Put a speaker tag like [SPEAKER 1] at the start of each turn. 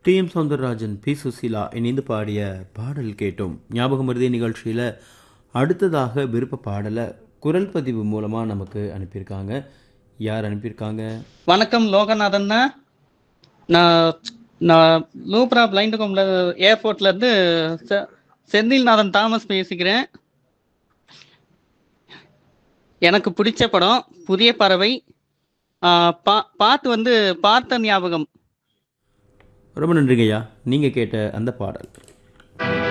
[SPEAKER 1] D M Soundararajan P Susheela இணைந்து பாடிய பாடல் கேட்டோம் ஞாபகம் மருதி நிகழ்ச்சியில் அடுத்ததாக விருப்ப பாடலை குரல் பதிவு மூலமாக நமக்கு அனுப்பியிருக்காங்க யார் அனுப்பியிருக்காங்க
[SPEAKER 2] வணக்கம் லோகநாதன்னா நான் நான் லூப்ரா பிளைண்ட் கோம்ல ஏர்போர்ட்ல இருந்து செ- செந்தில்நாதன் தாமஸ் பேசிக்கிறேன் எனக்கு பிடிச்ச படம் புதிய பறவை ஆ, பா பாட்டு வந்து பார்த்த ஞாபகம்
[SPEAKER 1] ரொம்ப நன்றிங்கய்யா நீங்கள் கேட்ட அந்த பாடல்